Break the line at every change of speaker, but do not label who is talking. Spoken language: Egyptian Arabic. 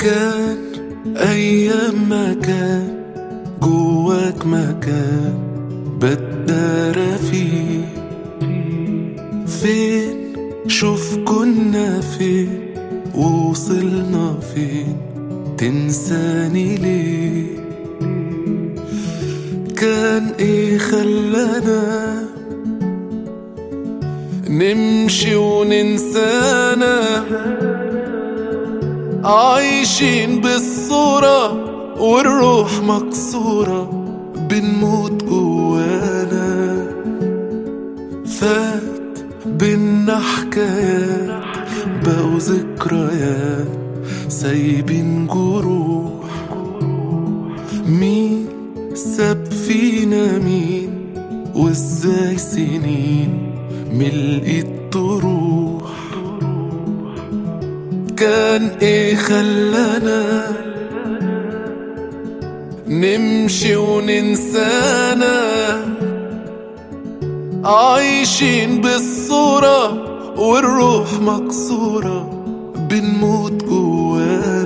كان أيام ما كان جواك مكان بتدارى فيه فين شوف كنا فين ووصلنا فين تنساني ليه كان ايه خلانا نمشي وننسانا عايشين بالصورة والروح مكسورة بنموت جوانا فات بينا حكايات بقوا ذكريات سايبين جروح مين ساب فينا مين وازاي سنين ملقيت تروح كان ايه خلانا نمشي وننسانا عايشين بالصورة والروح مكسورة بنموت جوانا